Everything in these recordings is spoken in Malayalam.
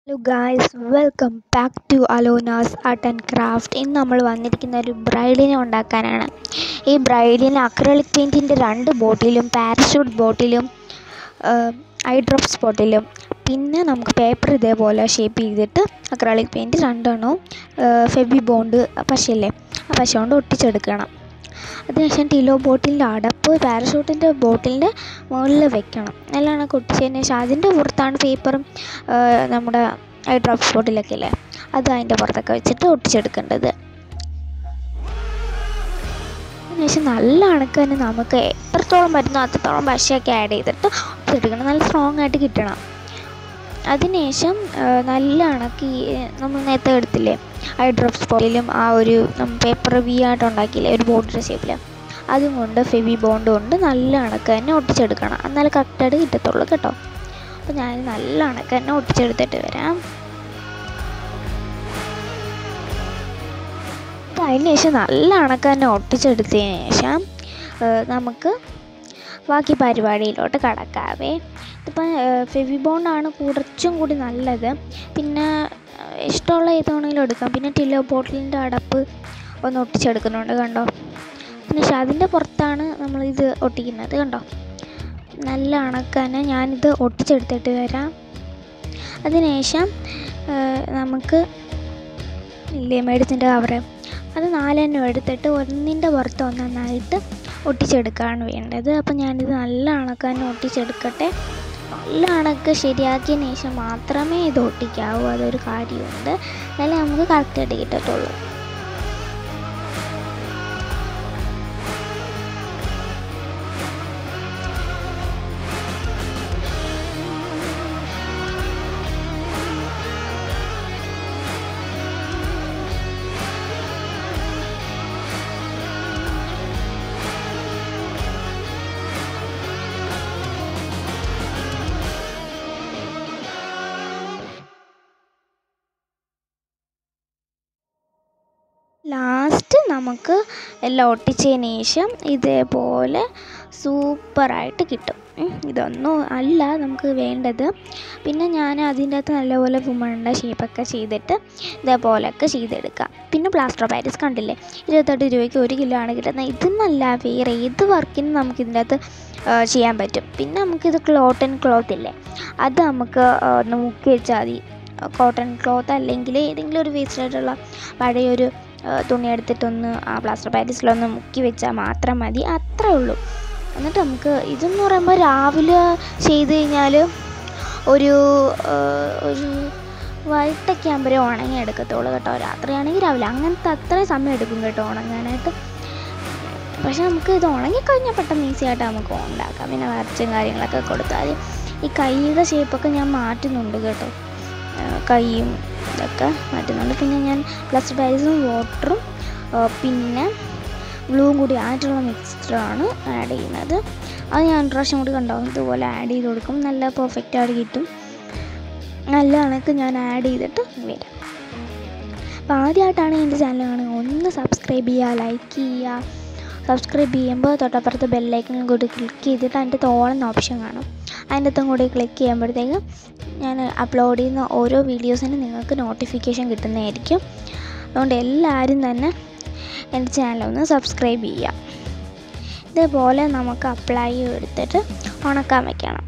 hello guys welcome back to Alona's art and craft ഇന്ന് നമ്മൾ വന്നിരിക്കുന്ന ഒരു ബ്രൈഡിനെ ഉണ്ടാക്കാനാണ് ഈ ബ്രൈഡിന് അക്രലിക് പെയിൻറ്റിൻ്റെ രണ്ട് ബോട്ടിലും പാരഷൂട്ട് ബോട്ടിലും ഐ ഡ്രോപ്സ് ബോട്ടിലും പിന്നെ നമുക്ക് പേപ്പർ ഇതേപോലെ ഷേപ്പ് ചെയ്തിട്ട് അക്രലിക് പെയിൻറ്റ് രണ്ടെണ്ണവും ഫെബി ബോണ്ട് പശയില്ലേ ആ പശ കൊണ്ട് ഒട്ടിച്ചെടുക്കണം അതിനുശേഷം ടിലോ ബോട്ടിലിൻ്റെ അടപ്പ് പാരഷൂട്ടിൻ്റെ ബോട്ടിലിൻ്റെ മുകളിൽ വെക്കണം നല്ലോണം ഒട്ടിച്ചതിന് ശേഷം അതിൻ്റെ പുറത്താണ് പേപ്പറും നമ്മുടെ ഐ ഡ്രോപ്സ് ബോട്ടിലൊക്കെ ഇല്ലേ അത് അതിൻ്റെ പുറത്തൊക്കെ വെച്ചിട്ട് ഒട്ടിച്ചെടുക്കേണ്ടത് അതിനുശേഷം നല്ല അണക്ക് തന്നെ നമുക്ക് എത്രത്തോളം പറ്റുന്നോ അത്രത്തോളം പശയൊക്കെ ആഡ് ചെയ്തിട്ട് ഒട്ടിച്ചെടുക്കണം നല്ല സ്ട്രോങ് ആയിട്ട് കിട്ടണം അതിനുശേഷം നല്ല അണക്ക് ഈ നമ്മൾ നേരത്തെ എടുത്തില്ലേ ഐ ഡ്രോപ്സ് ബോട്ടിലും ആ ഒരു പേപ്പർ വി ആയിട്ട് ഉണ്ടാക്കിയില്ലേ ഒരു ബോട്ടിൻ്റെ ഷേപ്പിൽ അതും കൊണ്ട് ഫെവി ബോണ്ട് കൊണ്ട് നല്ല അണക്ക് തന്നെ ഒട്ടിച്ചെടുക്കണം എന്നാലേ കറക്റ്റായിട്ട് കിട്ടത്തുള്ളൂ കേട്ടോ അപ്പോൾ ഞാൻ നല്ല അണക്ക് തന്നെ ഒട്ടിച്ചെടുത്തിട്ട് വരാം അപ്പോൾ അതിന് ശേഷം നല്ല അണക്ക് തന്നെ ഒട്ടിച്ചെടുത്തതിന് ശേഷം നമുക്ക് ബാക്കി പരിപാടിയിലോട്ട് കടക്കാവേ ഇതിപ്പോൾ ഫെവി ബോണ്ടാണ് കുറച്ചും കൂടി നല്ലത് പിന്നെ ഇഷ്ടമുള്ള ഏതാണെങ്കിലും എടുക്കാം പിന്നെ ടില്ലോ ബോട്ടിലിൻ്റെ അടപ്പ് ഒന്ന് ഒട്ടിച്ചെടുക്കുന്നുണ്ട് കണ്ടോ പിന്നെ അതിൻ്റെ പുറത്താണ് നമ്മളിത് ഒട്ടിക്കുന്നത് കണ്ടോ നല്ല അണക്കന്നെ ഞാനിത് ഒട്ടിച്ചെടുത്തിട്ട് വരാം അതിനുശേഷം നമുക്ക് ഇല്ലേ മേടിച്ചിൻ്റെ കവറ് അത് നാലെണ്ണം എടുത്തിട്ട് ഒന്നിൻ്റെ പുറത്ത് ഒന്നൊന്നായിട്ട് ഒട്ടിച്ചെടുക്കുകയാണ് വേണ്ടത് അപ്പം ഞാനിത് നല്ല അണക്കന്നെ ഒട്ടിച്ചെടുക്കട്ടെ നല്ല അണക്ക് ശരിയാക്കിയതിന് ശേഷം മാത്രമേ ഇത് ഒട്ടിക്കാവൂ അതൊരു കാര്യമുണ്ട് എന്നാലേ നമുക്ക് കറക്റ്റായിട്ട് കിട്ടത്തുള്ളൂ ലാസ്റ്റ് നമുക്ക് എല്ലാം ഒട്ടിച്ചതിന് ശേഷം ഇതേപോലെ സൂപ്പറായിട്ട് കിട്ടും ഇതൊന്നും അല്ല നമുക്ക് വേണ്ടത് പിന്നെ ഞാൻ അതിൻ്റെ അകത്ത് നല്ലപോലെ വുമണിൻ്റെ ഷേപ്പൊക്കെ ചെയ്തിട്ട് ഇതേപോലെയൊക്കെ ചെയ്തെടുക്കാം പിന്നെ പ്ലാസ്റ്റർ ഓഫ് പാരീസ് കണ്ടില്ലേ ഇരുപത്തെട്ട് രൂപയ്ക്ക് ഒരു കിലോ ആണ് കിട്ടുന്നത് ഇതെന്നല്ല വേറെ ഏത് വർക്കിനും നമുക്ക് ഇതിൻ്റെ അകത്ത് ചെയ്യാൻ പറ്റും പിന്നെ നമുക്കിത് ക്ലോട്ടൺ ക്ലോത്ത് ഇല്ലേ അത് നമുക്ക് ഒന്ന് മുക്കി വെച്ചാൽ മതി കോട്ടൺ ക്ലോത്ത് അല്ലെങ്കിൽ ഏതെങ്കിലും ഒരു വേസ്റ്റ് ആയിട്ടുള്ള പഴയൊരു തുണി എടുത്തിട്ടൊന്ന് ആ പ്ലാസ്റ്റർ പാരീസിലൊന്ന് മുക്കി വെച്ചാൽ മാത്രം മതി അത്രേ ഉള്ളൂ എന്നിട്ട് നമുക്ക് ഇതെന്ന് പറയുമ്പോൾ രാവിലെ ചെയ്ത് കഴിഞ്ഞാൽ ഒരു ഒരു വൈകിട്ടൊക്കെ ആകുമ്പോഴേ ഉണങ്ങി എടുക്കത്തുള്ളൂ കേട്ടോ രാത്രിയാണെങ്കിൽ രാവിലെ അങ്ങനത്തെ അത്രയും സമയം എടുക്കും കേട്ടോ ഉണങ്ങാനായിട്ട് പക്ഷെ നമുക്ക് ഇത് ഉണങ്ങിക്കഴിഞ്ഞാൽ പെട്ടെന്ന് ഈസി ആയിട്ട് നമുക്ക് ഉണ്ടാക്കാം പിന്നെ വരച്ചും കാര്യങ്ങളൊക്കെ കൊടുത്താൽ ഈ കൈയുടെ ഷേപ്പൊക്കെ ഞാൻ മാറ്റുന്നുണ്ട് കേട്ടോ കൈയും ഇതൊക്കെ മാറ്റുന്നുണ്ട് പിന്നെ ഞാൻ പ്ലസ് പാരീസും വാട്ടറും പിന്നെ ബ്ലൂവും കൂടി ആയിട്ടുള്ള മിക്സ്ചറാണ് ആഡ് ചെയ്യുന്നത് അത് ഞാൻ പ്രാവശ്യം കൂടി കണ്ടോ ഇതുപോലെ ആഡ് ചെയ്ത് കൊടുക്കും നല്ല പെർഫെക്റ്റ് ആയിട്ട് കിട്ടും നല്ല കണക്ക് ഞാൻ ആഡ് ചെയ്തിട്ട് വരാം അപ്പോൾ ആദ്യമായിട്ടാണ് എൻ്റെ ചാനൽ കാണുക ഒന്ന് സബ്സ്ക്രൈബ് ചെയ്യുക ലൈക്ക് ചെയ്യുക സബ്സ്ക്രൈബ് ചെയ്യുമ്പോൾ തൊട്ടപ്പുറത്ത് ബെല്ലൈക്കനും കൂടി ക്ലിക്ക് ചെയ്തിട്ട് അതിൻ്റെ തോളം ഓപ്ഷൻ കാണും അതിൻ്റെ അകത്തും കൂടി ക്ലിക്ക് ചെയ്യുമ്പോഴത്തേക്ക് ഞാൻ അപ്ലോഡ് ചെയ്യുന്ന ഓരോ വീഡിയോസിനും നിങ്ങൾക്ക് നോട്ടിഫിക്കേഷൻ കിട്ടുന്നതായിരിക്കും അതുകൊണ്ട് എല്ലാവരും തന്നെ എൻ്റെ ചാനൽ ഒന്ന് സബ്സ്ക്രൈബ് ചെയ്യുക ഇതേപോലെ നമുക്ക് അപ്ലൈ എടുത്തിട്ട് ഉണക്കാൻ വയ്ക്കണം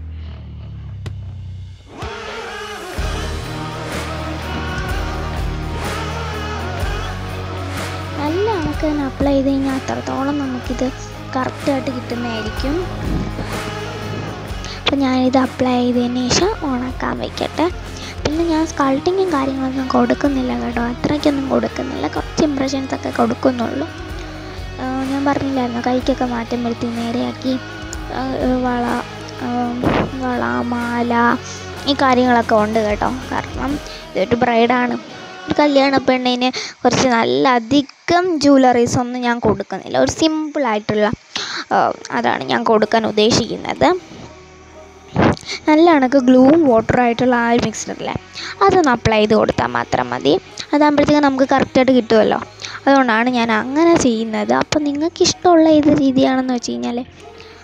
നല്ല ഉണക്ക് തന്നെ അപ്ലൈ ചെയ്ത് കഴിഞ്ഞാൽ അത്രത്തോളം നമുക്കിത് കറക്റ്റായിട്ട് കിട്ടുന്നതായിരിക്കും അപ്പോൾ ഞാനിത് അപ്ലൈ ചെയ്തതിന് ശേഷം ഉണക്കാൻ വയ്ക്കട്ടെ പിന്നെ ഞാൻ സ്കൾട്ടിങ്ങും കാര്യങ്ങളൊന്നും കൊടുക്കുന്നില്ല കേട്ടോ അത്രയ്ക്കൊന്നും കൊടുക്കുന്നില്ല കുറച്ച് ഇമ്പ്രഷൻസ് ഒക്കെ കൊടുക്കുന്നുള്ളൂ ഞാൻ പറഞ്ഞില്ലായിരുന്നു കൈക്കൊക്കെ മാറ്റം വരുത്തി നേരെയാക്കി വള വള മാല ഈ കാര്യങ്ങളൊക്കെ ഉണ്ട് കേട്ടോ കാരണം ഇതൊരു ബ്രൈഡാണ് ഒരു കല്യാണ പെണ്ണിന് കുറച്ച് നല്ല അധികം ജ്വല്ലറീസ് ഒന്നും ഞാൻ കൊടുക്കുന്നില്ല ഒരു സിമ്പിളായിട്ടുള്ള അതാണ് ഞാൻ കൊടുക്കാൻ ഉദ്ദേശിക്കുന്നത് നല്ല കണക്ക് ഗ്ലൂവും വാട്ടറായിട്ടുള്ള ആ ഒരു മിക്സ്ചറില്ലേ അതൊന്ന് അപ്ലൈ ചെയ്ത് കൊടുത്താൽ മാത്രം മതി അതാകുമ്പോഴത്തേക്കും നമുക്ക് കറക്റ്റായിട്ട് കിട്ടുമല്ലോ അതുകൊണ്ടാണ് ഞാൻ അങ്ങനെ ചെയ്യുന്നത് അപ്പോൾ നിങ്ങൾക്ക് ഇഷ്ടമുള്ള ഏത് രീതിയാണെന്ന് വെച്ച് കഴിഞ്ഞാൽ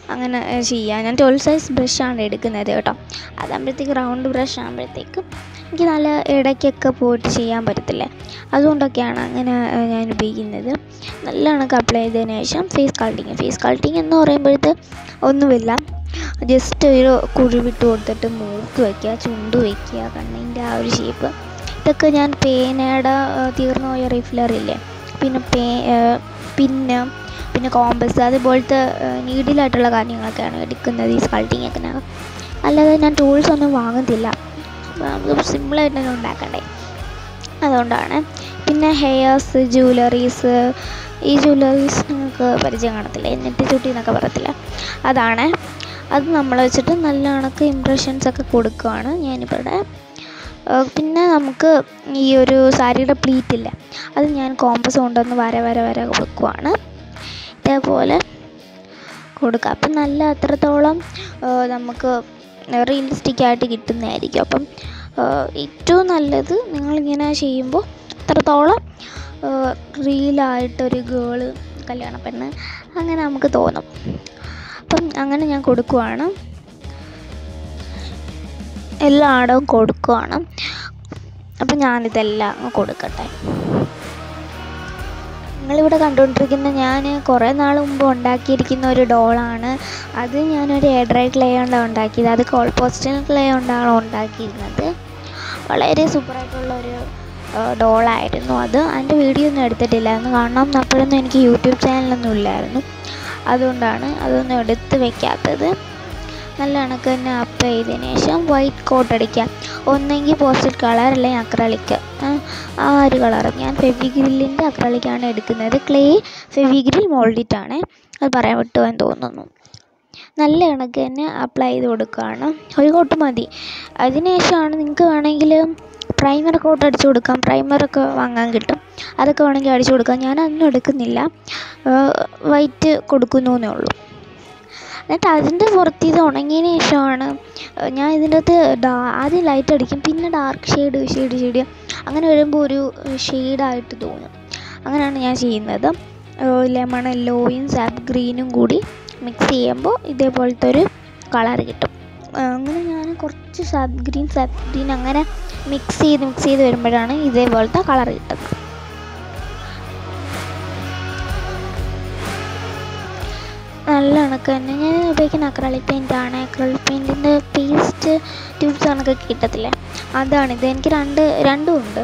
അങ്ങനെ ഏഹ്, ചെയ്യാം ഞാൻ ട്വൽവ് സൈസ് ബ്രഷാണ് എടുക്കുന്നത് കേട്ടോ അതാകുമ്പോഴത്തേക്ക് റൗണ്ട് ബ്രഷ് ആകുമ്പോഴത്തേക്ക് എനിക്ക് നല്ല ഇടയ്ക്കൊക്കെ പോയിട്ട് ചെയ്യാൻ പറ്റത്തില്ലേ അതുകൊണ്ടൊക്കെയാണ് അങ്ങനെ ഏഹ്, ഞാൻ ഉപയോഗിക്കുന്നത് നല്ല കണക്ക് അപ്ലൈ ചെയ്തതിന് ശേഷം ഫേസ് കളട്ടിങ് ഫേസ് കളട്ടിങ് എന്ന് പറയുമ്പോഴത്തെ ഒന്നുമില്ല ജസ്റ്റ് ഒരു കുഴിവിട്ട് കൊടുത്തിട്ട് മൂക്ക് വയ്ക്കുക ചുണ്ട് വയ്ക്കുക കണ്ണിൻ്റെ ആ ഒരു ഷേപ്പ് ഇതൊക്കെ ഞാൻ പേനയുടെ ഏഹ്, തീർന്നു പോയ റിഫിലറില്ലേ പിന്നെ പേ ഏഹ്, പിന്നെ പിന്നെ കോമ്പസ് അതുപോലത്തെ നീഡിലായിട്ടുള്ള കാര്യങ്ങളൊക്കെയാണ് എടുക്കുന്നത് ഈ സ്കൾട്ടിങ് ഒക്കെ ഞാൻ അല്ലാതെ ഞാൻ ടൂൾസ് ഒന്നും വാങ്ങത്തില്ല നമുക്ക് സിമ്പിളായിട്ട് തന്നെ ഉണ്ടാക്കണ്ടേ അതുകൊണ്ടാണ് പിന്നെ ഹെയർസ് ജ്വല്ലറീസ് ഈ ജ്വല്ലറീസ് നിങ്ങൾക്ക് പരിചയം കാണത്തില്ല എന്നിട്ട് ചുട്ടി എന്നൊക്കെ പറയത്തില്ല അതാണ് അത് നമ്മൾ വെച്ചിട്ട് നല്ല കണക്ക് ഇമ്പ്രഷൻസ് ഒക്കെ കൊടുക്കുകയാണ് ഞാനിവിടെ ഏഹ് പിന്നെ നമുക്ക് ഈ ഒരു സാരിയുടെ പ്ലീറ്റ് ഇല്ലേ അത് ഞാൻ കോമ്പസ് കൊണ്ടൊന്ന് വര വര വര കൊടുക്കുവാണ് ഇതേപോലെ കൊടുക്കുക അപ്പം നല്ല അത്രത്തോളം ഏഹ് നമുക്ക് റിയലിസ്റ്റിക് ആയിട്ട് കിട്ടുന്നതായിരിക്കും അപ്പം ഏഹ് ഏറ്റവും നല്ലത് നിങ്ങളിങ്ങനെ ചെയ്യുമ്പോൾ അത്രത്തോളം റിയലായിട്ടൊരു ഗേള് കല്യാണ പെണ്ണ് അങ്ങനെ നമുക്ക് തോന്നും അപ്പം അങ്ങനെ ഞാൻ കൊടുക്കുവാണ് എല്ലായിടവും കൊടുക്കുവാണ് അപ്പം ഞാനിതെല്ലാം അങ്ങ് കൊടുക്കട്ടെ നിങ്ങളിവിടെ കണ്ടുകൊണ്ടിരിക്കുന്ന ഞാൻ കുറേ നാൾ മുമ്പ് ഉണ്ടാക്കിയിരിക്കുന്ന ഒരു ഡോളാണ് അത് ഞാനൊരു എയർ ഡ്രൈ ക്ലേ കൊണ്ടാണ് ഉണ്ടാക്കിയത് അത് കോൾപോസ്റ്റൽ ക്ലേ കൊണ്ടാണ് ഉണ്ടാക്കിയിരുന്നത് വളരെ സൂപ്പറായിട്ടുള്ള ഒരു ഡോളായിരുന്നു അത് അതിൻ്റെ വീഡിയോ ഒന്നും എടുത്തിട്ടില്ലായിരുന്നു കാരണം അപ്പോഴൊന്നും എനിക്ക് യൂട്യൂബ് ചാനലൊന്നും ഇല്ലായിരുന്നു അതുകൊണ്ടാണ് അതൊന്നും എടുത്ത് വെക്കാത്തത് നല്ല കണക്ക് തന്നെ അപ്ലൈ ചെയ്തതിന് ശേഷം വൈറ്റ് കോട്ട് അടിക്കുക ഒന്നെങ്കിൽ പോസ്റ്റഡ് കളർ അല്ലെങ്കിൽ അക്രലിക് ആ ഒരു കളർ ഞാൻ ഫെവിഗ്രില്ലിൻ്റെ അക്രലിക്കാണ് എടുക്കുന്നത് ക്ലേ ഫെവിഗ്രിൽ മോൾഡിറ്റാണ് അത് പറയാൻ വിട്ടുപോയെന്ന് തോന്നുന്നു നല്ല കണക്ക് തന്നെ അപ്ലൈ ചെയ്ത് കൊടുക്കുകയാണ് ഒരു കോട്ട് മതി അതിനുശേഷമാണ് നിങ്ങൾക്ക് വേണമെങ്കിൽ പ്രൈമർ കോട്ട് അടിച്ചു കൊടുക്കാം പ്രൈമറൊക്കെ വാങ്ങാൻ കിട്ടും അതൊക്കെ വേണമെങ്കിൽ അടിച്ചു കൊടുക്കാം ഞാൻ അതൊന്നും എടുക്കുന്നില്ല വൈറ്റ് കൊടുക്കുന്നു എന്നേ ഉള്ളൂ എന്നിട്ട് അതിൻ്റെ പുറത്ത് ഇത് ഉണങ്ങിയതിന് ശേഷമാണ് ഏഹ് ഞാൻ ഇതിൻ്റെ അകത്ത് ഡാ ആദ്യം ലൈറ്റ് അടിക്കും പിന്നെ ഡാർക്ക് ഷെയ്ഡ് ഷെയ്ഡ് ഷെയ്ഡ് അങ്ങനെ വരുമ്പോൾ ഒരു ഷെയ്ഡായിട്ട് തോന്നും അങ്ങനെയാണ് ഞാൻ ചെയ്യുന്നത് ലെമൺ യെല്ലോയും സാപ്പ് ഗ്രീനും കൂടി മിക്സ് ചെയ്യുമ്പോൾ ഇതേപോലത്തെ ഒരു കളർ കിട്ടും ഏഹ് അങ്ങനെ ഞാൻ കുറച്ച് സാപ്പ് ഗ്രീൻ സാപ്പ് ഗ്രീൻ അങ്ങനെ മിക്സ് ചെയ്ത് മിക്സ് ചെയ്ത് വരുമ്പോഴാണ് ഇതേപോലത്തെ കളർ കിട്ടുന്നത് നല്ല കണക്ക് തന്നെ ഞാൻ ഉപയോഗിക്കുന്ന അക്രലിക് പെയിൻ്റ് ആണ് അക്രലിക് പെയിൻറ്റിൻ്റെ പേസ്റ്റ് ട്യൂബ്സ് കണക്ക് കിട്ടത്തില്ലേ അതാണിത് എനിക്ക് രണ്ട് രണ്ടും ഉണ്ട്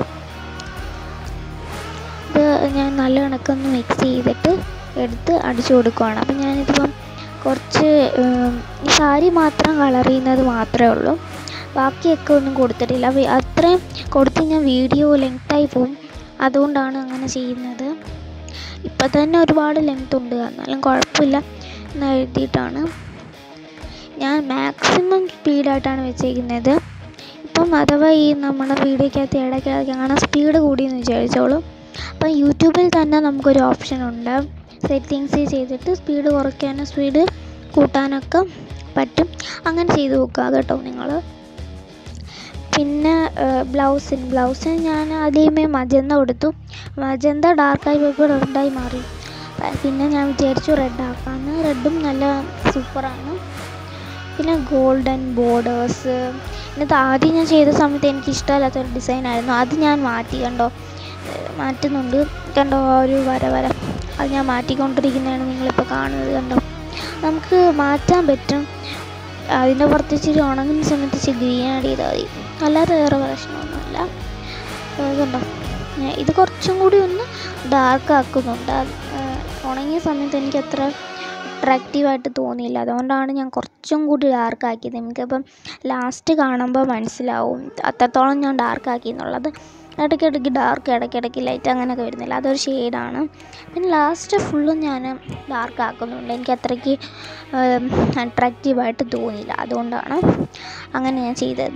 ഇത് ഞാൻ നല്ല കണക്കൊന്ന് മിക്സ് ചെയ്തിട്ട് എടുത്ത് അടിച്ചു കൊടുക്കുവാണ് അപ്പം ഞാനിതിപ്പം കുറച്ച് ഉം, ഈ സാരി മാത്രം കളർ ചെയ്യുന്നത് മാത്രമേ ഉള്ളൂ ബാക്കിയൊക്കെ ഒന്നും കൊടുത്തിട്ടില്ല വി- അത്രയും കൊടുത്ത് ഞാൻ വീഡിയോ ലെങ്തായി പോകും അതുകൊണ്ടാണ് അങ്ങനെ ചെയ്യുന്നത് ഇപ്പം തന്നെ ഒരുപാട് ലെങ്ത് ഉണ്ട് എന്നാലും കുഴപ്പമില്ല എന്ന് എഴുതിയിട്ടാണ് ഞാൻ മാക്സിമം സ്പീഡായിട്ടാണ് വെച്ചേക്കുന്നത് ഇപ്പം അഥവാ ഈ നമ്മുടെ വീഡിയോക്കകത്ത് ഇടയ്ക്കിടയ്ക്ക് അങ്ങനെ സ്പീഡ് കൂടിയെന്ന് വിചാരിച്ചോളൂ അപ്പം യൂട്യൂബിൽ തന്നെ നമുക്കൊരു ഓപ്ഷൻ ഉണ്ട് സെറ്റിങ്സ് ചെയ്തിട്ട് സ്പീഡ് കുറയ്ക്കാനും സ്പീഡ് കൂട്ടാനൊക്കെ പറ്റും അങ്ങനെ ചെയ്ത് നോക്കുക കേട്ടോ നിങ്ങൾ പിന്നെ ബ്ലൗസിന് ബ്ലൗസിന് ഞാൻ ആദ്യമേ മജന്ത കൊടുത്തു മജന്ത ഡാർക്കായി പോയപ്പോൾ റെഡായി മാറി പ- പിന്നെ ഞാൻ വിചാരിച്ചു റെഡ് ആക്കാമെന്ന് റെഡും നല്ല സൂപ്പറാണ് പിന്നെ ഗോൾഡൻ ബോർഡേഴ്സ് എന്നിട്ട് ആദ്യം ഞാൻ ചെയ്ത സമയത്ത് എനിക്ക് ഇഷ്ടമല്ലാത്തൊരു ഡിസൈനായിരുന്നു അത് ഞാൻ മാറ്റി കണ്ടോ ഏഹ് മാറ്റുന്നുണ്ട് കണ്ടോ ആ ഒരു വര വര അത് ഞാൻ മാറ്റിക്കൊണ്ടിരിക്കുന്നതാണ് നിങ്ങളിപ്പോൾ കാണുന്നത് കണ്ടോ നമുക്ക് മാറ്റാൻ പറ്റും അതിൻ്റെ പുറത്ത് ഇച്ചിരി ഉണങ്ങുന്ന സമയത്ത് ഇച്ചിരി ഗ്രീൻ ആഡ് ചെയ്താൽ മതി അല്ലാതെ വേറെ പ്രശ്നമൊന്നുമില്ല ഏഹ് കണ്ടോ ഏഹ് ഇത് കുറച്ചും കൂടി ഒന്ന് ഡാർക്ക് ആക്കുന്നുണ്ട് അത്, ഏഹ് ഉണങ്ങിയ സമയത്ത് എനിക്ക് അത്ര അട്രാക്റ്റീവായിട്ട് തോന്നിയില്ല അതുകൊണ്ടാണ് ഞാൻ കുറച്ചും കൂടി ഡാർക്ക് ആക്കിയത് എനിക്കപ്പം ലാസ്റ്റ് കാണുമ്പോൾ മനസ്സിലാവും അത്രത്തോളം ഞാൻ ഡാർക്ക് ആക്കി എന്നുള്ളത് ഇടയ്ക്കിടയ്ക്ക് ഡാർക്ക് ഇടയ്ക്കിടയ്ക്ക് ലൈറ്റ് അങ്ങനെയൊക്കെ വരുന്നില്ല അതൊരു ഷെയ്ഡാണ് പിന്നെ ലാസ്റ്റ് ഫുള്ളും ഞാൻ ഡാർക്ക് ആക്കുന്നുണ്ട് എനിക്ക് അത്രയ്ക്ക് അട്രാക്റ്റീവായിട്ട് തോന്നിയില്ല അതുകൊണ്ടാണ് അങ്ങനെ ഞാൻ ചെയ്തത്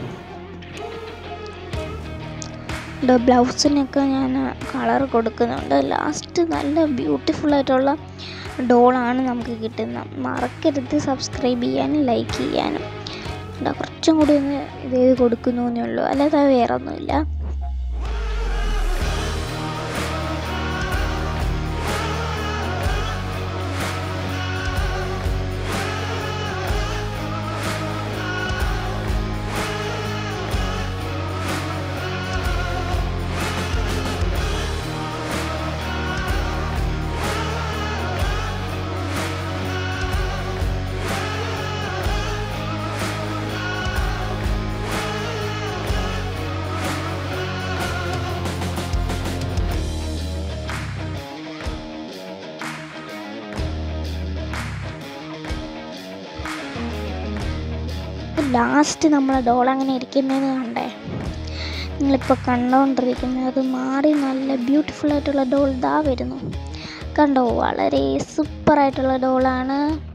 ബ്ലൗസിനൊക്കെ ഞാൻ കളർ കൊടുക്കുന്നുണ്ട് ലാസ്റ്റ് നല്ല ബ്യൂട്ടിഫുൾ ആയിട്ടുള്ള ഡോളാണ് നമുക്ക് കിട്ടുന്നത് മറക്കരുത് സബ്സ്ക്രൈബ് ചെയ്യാനും ലൈക്ക് ചെയ്യാനും ഇതാ കുറച്ചും കൂടി ഒന്ന് ഇത് ചെയ്ത് കൊടുക്കുന്നു എന്നേ ഉള്ളൂ അല്ലാതെ വേറെ ഒന്നുമില്ല ലാസ്റ്റ് നമ്മളെ ഡോൾ അങ്ങനെ ഇരിക്കുന്നതെന്ന് കണ്ടേ നിങ്ങളിപ്പോൾ കണ്ടുകൊണ്ടിരിക്കുന്നത് അത് മാറി നല്ല ബ്യൂട്ടിഫുൾ ആയിട്ടുള്ള ഡോൾ ഇതാ വരുന്നു കണ്ടോ വളരെ സൂപ്പറായിട്ടുള്ള ഡോളാണ്